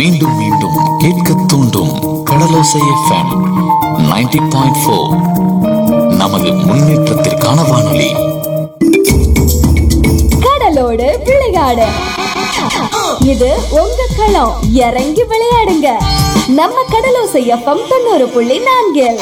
மீண்டும் மீண்டும் கேட்க தூண்டும் கடலோசை எஃப்எம் 90.4 பாயிண்ட் நமது முன்னேற்றத்திற்கான வானொலி கடலோடு விளையாடு இது உங்க களம் இறங்கி விளையாடுங்க நம்ம கடலோசை எஃப்எம் தொண்ணூறு புள்ளி நான்கில்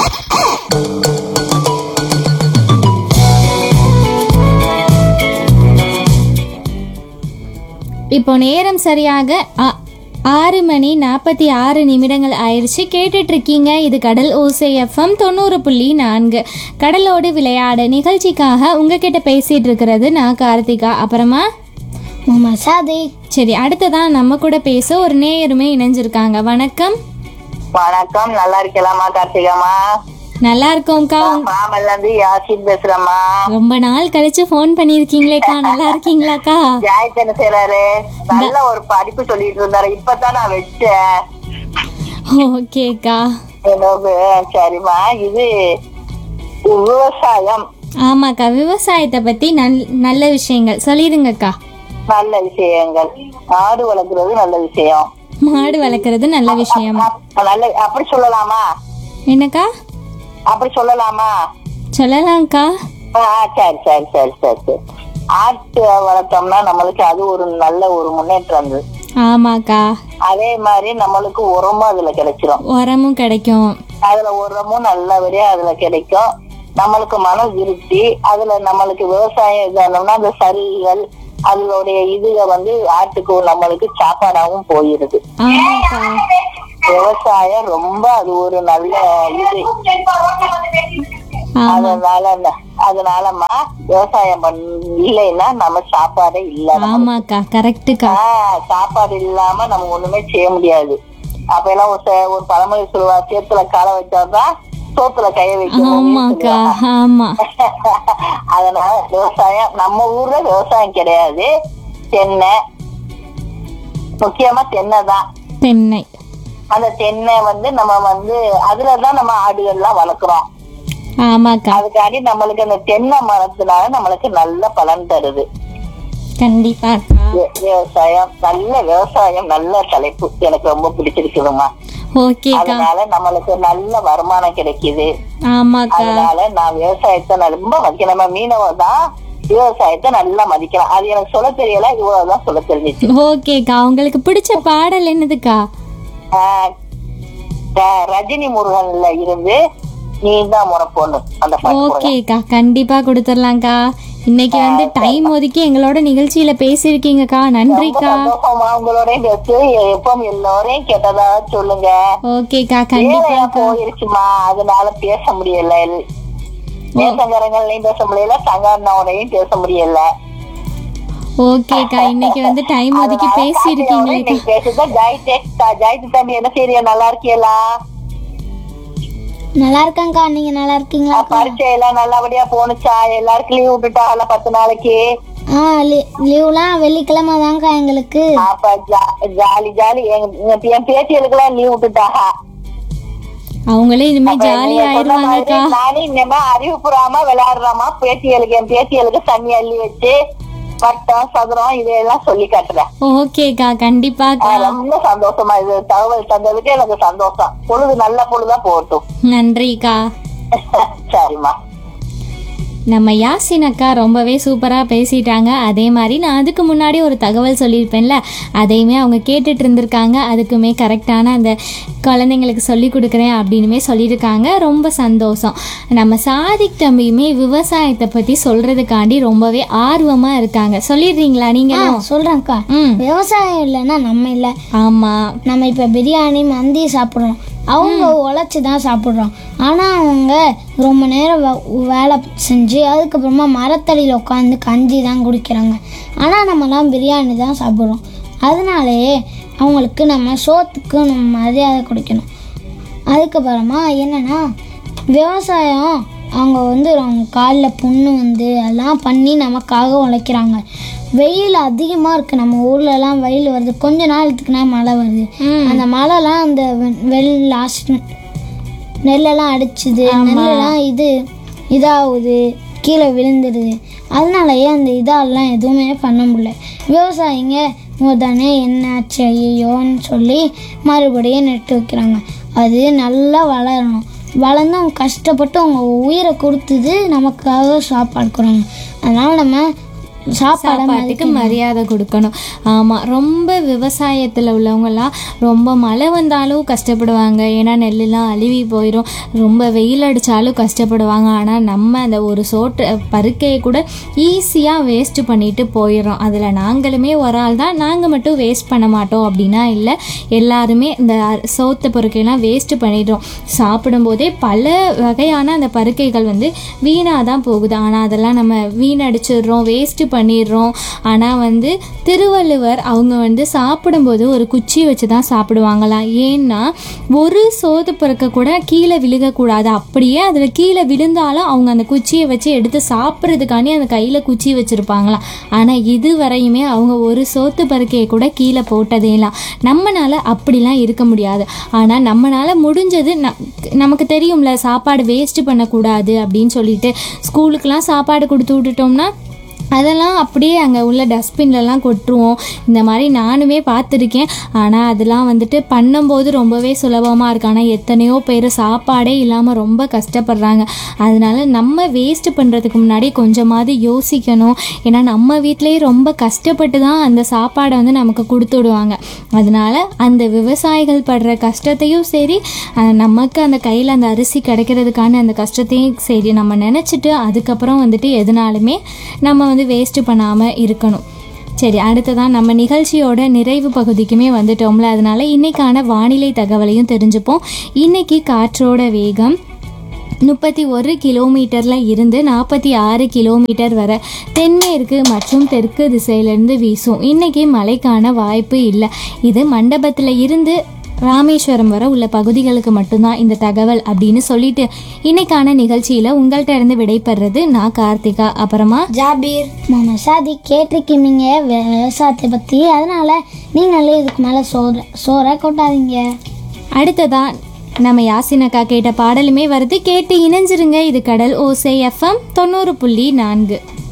இப்போ நேரம் சரியாக ஆ- ஆறு மணி நாற்பத்தி ஆறு நிமிடங்கள் ஆயிடுச்சு கேட்டுட்டு இருக்கீங்க இது கடல் ஓசை எஃப்எம் தொண்ணூறு புள்ளி நான்கு கடலோடு விளையாட நிகழ்ச்சிக்காக உங்ககிட்ட பேசிட்டு இருக்கிறது நான் கார்த்திகா அப்புறமா மசாதி சரி அடுத்ததான் நம்ம கூட பேச ஒரு நேயருமே இணைஞ்சிருக்காங்க வணக்கம் வணக்கம் நல்லா இருக்கலாமா கார்த்திகாமா நல்லா இருக்கோம்க்கா மாமல்ல இருந்து யாசின் பேசுறேம்மா ரொம்ப நாள் கழிச்சு ஃபோன் பண்ணியிருக்கீங்களேக்கா நல்லா இருக்கீங்களாக்கா ஜாயத் என்ன செய்யறாரு நல்ல ஒரு படிப்பு சொல்லிட்டு இருந்தாரு இப்பதான் நான் வச்சேன் ஓகேக்கா என்னது சரிம்மா இது விவசாயம் ஆமாக்கா விவசாயத்தை பத்தி நல் நல்ல விஷயங்கள் சொல்லிடுங்கக்கா நல்ல விஷயங்கள் ஆடு வளர்க்கறது நல்ல விஷயம் மாடு வளர்க்குறது நல்ல விஷயம் நல்ல அப்படி சொல்லலாமா என்னக்கா அப்படி சொல்லலாமா சொல்லலாம்க்கா ஆ, சரி சரி சரி சரி சரி ஆட்டு வளர்த்தோம்னா நம்மளுக்கு அது ஒரு நல்ல ஒரு முன்னேற்றம் அது ஆமாக்கா அதே மாதிரி நம்மளுக்கு உரமும் அதுல கிடைச்சிரும் உரமும் கிடைக்கும் அதுல உரமும் நல்லபடியா அதுல கிடைக்கும் நம்மளுக்கு மன திருப்தி அதுல நம்மளுக்கு விவசாயம் இதானோம்னா அந்த சரிகள் அதனுடைய இதுக வந்து ஆட்டுக்கு நம்மளுக்கு சாப்பாடாவும் போயிருது ஆமாக்கா விவசாயம் ரொம்ப அது ஒரு நல்ல இது ஆமா அதனால ந- அதனாலமா விவசாயம் பண் இல்லைன்னா நம்ம சாப்பாடே இல்ல நம்மளுக்கு. ஆமாக்கா கரெக்டுக்கா ஆஹ் சாப்பாடு இல்லாம நம்ம ஒண்ணுமே செய்ய முடியாது அப்ப எல்லாம் ஒரு சே- ஒரு பழமொழி சொல்லுவா சேத்துல காலை வச்சாதான் சோத்துல கைய ஆமாக்கா வைக்கணும் ஆமா அதனால விவசாயம் நம்ம ஊர்ல விவசாயம் கிடையாது தென்னை முக்கியமா தென்னை தான் தென்னை அந்த தென்னை வந்து நம்ம வந்து அதுலதான் நம்ம ஆடுகள்லாம் வளர்க்குறோம் ஆமாக்கா அதுக்காண்டி நம்மளுக்கு அந்த தென்னை மரத்தினால நம்மளுக்கு நல்ல பலன் தருது கண்டிப்பாக்கா வி- விவசாயம் நல்ல விவசாயம் நல்ல தலைப்பு எனக்கு ரொம்ப பிடிச்சிருக்குதுமா ஓகேக்கா அதனால நம்மளுக்கு நல்ல வருமானம் கிடைக்குது ஆமாக்கா அதனால நான் விவசாயத்தை நான் ரொம்ப மதிக்கிறேன் நம்ம மீனவர் தான் விவசாயத்தை நல்லா மதிக்கலாம் அது எனக்கு சொல்ல தெரியல இவ்வளவுதான் சொல்ல தெரிஞ்சிச்சு ஓகேக்கா உங்களுக்கு பிடிச்ச பாடல் என்னதுக்கா ஆஹ் ர- ரஜினி முருகன்ல இருந்து நீ தான் முறை பொண்ணு அந்த பாட்டு போடுங்க. ஓகேக்கா கண்டிப்பா கொடுத்துடலாம்க்கா இன்னைக்கு வந்து டைம் ஒதுக்கி எங்களோட நிகழ்ச்சியில பேசியிருக்கீங்கக்கா ரொம்ப நன்றிக்கா சந்தோஷமா உங்களோடையும் பேசு எப்பவும் எல்லோரையும் கேட்டதா சொல்லுங்க ஓகேக்கா வேலையா கண்டிப்பாக்கா போயிருச்சுமா அதனால பேச முடியல நேசங்கரங்கள்லயும் பேச முடியல சங்கரனோடையும் பேச முடியல ஓகேக்கா இன்னைக்கு வந்து டைம் ஒதுக்கி அதனால பேசியிருக்கீங்களேக்கா இன்னைக்கு பேசுதான் ஜாயித்தே ஜாயித்து தம்பி என்ன செய்றியா நல்லா இருக்கியலா நல்லா இருக்கேங்க்கா நீங்க நல்லா இருக்கீங்களா பரீட்சை எல்லாம் நல்லபடியா போனுச்சா எல்லாருக்கும் லீவ் விட்டுட்டாங்கல்ல பத்து நாளைக்கு ஆ லீவ்லாம் வெள்ளிக்கிழமை தான்க்கா எங்களுக்கு அப்ப ஜா- ஜாலி ஜாலி எங்க எங்க- என் பேத்திகளுக்கு எல்லாம் லீவ் விட்டுட்டாங்க அவங்களே இனிமே அப்ப ஜாலி நீங்க சொன்ன ஆயிருவாங்கக்கா மாதிரி நானும் இனிமே அறிவுப்புறாம விளையாடுறாமா பேத்திகளுக்கு என் பேத்திகளுக்கு தண்ணி அள்ளி வச்சு வட்டம் சதுரம் இதையெல்லாம் சொல்லி காட்டுறேன் ஓகேக்கா கண்டிப்பாக்கா ஆஹ் ரொம்ப சந்தோஷமா இது தகவல் தந்ததுக்கு எனக்கு சந்தோஷம் பொழுது நல்ல பொழுதா போகட்டும் நன்றிக்கா சரிம்மா நம்ம யாசின் அக்கா ரொம்பவே சூப்பராக பேசிட்டாங்க அதே மாதிரி நான் அதுக்கு முன்னாடி ஒரு தகவல் சொல்லியிருப்பேன்ல அதையுமே அவங்க கேட்டுட்டு இருந்திருக்காங்க அதுக்குமே கரெக்டான அந்த குழந்தைங்களுக்கு சொல்லி கொடுக்குறேன் அப்படின்னுமே சொல்லியிருக்காங்க ரொம்ப சந்தோஷம் நம்ம சாதிக் தம்பியுமே விவசாயத்தை பற்றி சொல்கிறதுக்காண்டி ரொம்பவே ஆர்வமாக இருக்காங்க சொல்லிடுறீங்களா ஆ நீங்களும் சொல்றேன்க்கா ம் விவசாயம் இல்லைன்னா நம்ம இல்லை ஆமாம் நம்ம இப்போ பிரியாணி மந்தி சாப்பிட்றோம் அவங்க உழைச்சி தான் சாப்பிட்றோம் ஆனால் அவங்க ரொம்ப நேரம் வே- வேலை செஞ்சு அதுக்கப்புறமா மரத்தடியில் உட்காந்து கஞ்சி தான் குடிக்கிறாங்க ஆனால் நம்மலாம் பிரியாணி தான் சாப்பிட்றோம் அதனாலேயே அவங்களுக்கு நம்ம சோத்துக்கு நம்ம மரியாதை கொடுக்கணும் அதுக்கப்புறமா என்னென்னா விவசாயம் அவங்க வந்து அவங்க காலில் புண்ணு வந்து அதெல்லாம் பண்ணி நமக்காக உழைக்கிறாங்க வெயில் அதிகமாக இருக்குது நம்ம ஊர்லலாம் வெயில் வருது கொஞ்ச நாளத்துக்குனா மழை வருது அந்த மழைலாம் அந்த வெ- வெள் லாஸ்ட் நெல்லெல்லாம் அடிச்சுது நெல்லெல்லாம் இது இதாகுது கீழே விழுந்துடுது அதனாலயே அந்த இதெல்லாம் எதுவுமே பண்ண முடியல விவசாயிங்க உடனே என்னாச்சு ஐயோன்னு சொல்லி மறுபடியும் நட்டு வைக்கிறாங்க அது நல்லா வளரணும் வளர்ந்து அவங்க கஷ்டப்பட்டு அவங்க உயிரை கொடுத்தது நமக்காக சாப்பாடு கொடுறாங்க அதனால் நம்ம சாப்பாடை சாப்பாட்டுக்கு மரியாதை கொடுக்கணும் ஆமாம் ரொம்ப விவசாயத்தில் உள்ளவங்கலாம் ரொம்ப மழை வந்தாலும் கஷ்டப்படுவாங்க ஏன்னா நெல்லுலாம் அழுவி போயிடும் ரொம்ப வெயில் அடித்தாலும் கஷ்டப்படுவாங்க ஆனால் நம்ம அந்த ஒரு சோற்று பருக்கையை கூட ஈஸியாக வேஸ்ட் பண்ணிட்டு போயிடுறோம் அதில் நாங்களுமே ஒரு ஆள் தான் நாங்கள் மட்டும் வேஸ்ட் பண்ண மாட்டோம் அப்படின்னா இல்லை எல்லாருமே இந்த அ- சோத்து பொருட்கையெல்லாம் வேஸ்ட் பண்ணிடுறோம் சாப்பிடும்போதே பல வகையான அந்த பருக்கைகள் வந்து வீணாக தான் போகுது ஆனால் அதெல்லாம் நம்ம வீணடிச்சிடுறோம் வேஸ்ட்டு பண்ணிடுறோம் ஆனால் வந்து திருவள்ளுவர் அவங்க வந்து சாப்பிடும்போது ஒரு குச்சி வச்சு தான் சாப்பிடுவாங்களாம் ஏன்னா ஒரு சோத்து பொருட்க கூட கீழே விழுகக்கூடாது அப்படியே அதில் கீழே விழுந்தாலும் அவங்க அந்த குச்சியை வச்சு எடுத்து சாப்பிட்றதுக்காண்டி அந்த கையில் குச்சி வச்சுருப்பாங்களாம் ஆனால் இது வரையுமே அவங்க ஒரு சோத்து பருக்கையை கூட கீழே போட்டதேலாம் நம்மனால அப்படிலாம் இருக்க முடியாது ஆனால் நம்மனால முடிஞ்சது ந- நமக்கு தெரியும்ல சாப்பாடு வேஸ்ட் பண்ணக்கூடாது அப்படின்னு சொல்லிட்டு ஸ்கூலுக்கெலாம் சாப்பாடு கொடுத்து விட்டுட்டோம்னா அதெல்லாம் அப்படியே அங்கே உள்ள டஸ்ட்பின்லலாம் கொட்டுருவோம் இந்த மாதிரி நானுமே பார்த்துருக்கேன் ஆனால் அதெல்லாம் வந்துட்டு பண்ணும்போது ரொம்பவே சுலபமாக இருக்கு ஆனால் எத்தனையோ பேர் சாப்பாடே இல்லாமல் ரொம்ப கஷ்டப்படுறாங்க அதனால நம்ம வேஸ்ட் பண்ணுறதுக்கு முன்னாடி கொஞ்சமாவது யோசிக்கணும் ஏன்னா நம்ம வீட்டிலேயே ரொம்ப கஷ்டப்பட்டு தான் அந்த சாப்பாடை வந்து நமக்கு கொடுத்து விடுவாங்க அதனால அந்த விவசாயிகள் படுற கஷ்டத்தையும் சரி அஹ், நமக்கு அந்த கையில் அந்த அரிசி கிடைக்கிறதுக்கான அந்த கஷ்டத்தையும் சரி நம்ம நினச்சிட்டு அதுக்கப்புறம் வந்துட்டு எதுனாலுமே நம்ம வந்து வேஸ்ட் பண்ணாமல் இருக்கணும் சரி அடுத்ததான் நம்ம நிகழ்ச்சியோட நிறைவு பகுதிக்குமே வந்துட்டோம்ல அதனால இன்னைக்கான வானிலை தகவலையும் தெரிஞ்சுப்போம் இன்னைக்கு காற்றோட வேகம் முப்பத்தி ஒரு கிலோமீட்டரில் இருந்து நாற்பத்தி ஆறு கிலோமீட்டர் வரை தென்மேற்கு மற்றும் தெற்கு திசையிலேருந்து வீசும் இன்னைக்கு மழைக்கான வாய்ப்பு இல்லை இது மண்டபத்தில் இருந்து ராமேஸ்வரம் வரை உள்ள பகுதிகளுக்கு மட்டும்தான் இந்த தகவல் அப்படின்னு சொல்லிட்டு இன்னைக்கான நிகழ்ச்சியில் உங்கள்கிட்ட இருந்து விடைபெறது நான் கார்த்திகா அப்புறமா ஜாபீர் மாமா சாதி கேட்டிருக்கீங்க விவசாயத்தை பற்றி அதனால நீங்களே இதுக்கு மேலே சோற சோறை கொட்டாதீங்க அடுத்ததா நம்ம யாசினக்கா கேட்ட பாடலுமே வருது கேட்டு இணைஞ்சிருங்க இது கடல் ஓசை எஃப்எம் தொண்ணூறு புள்ளி நான்கு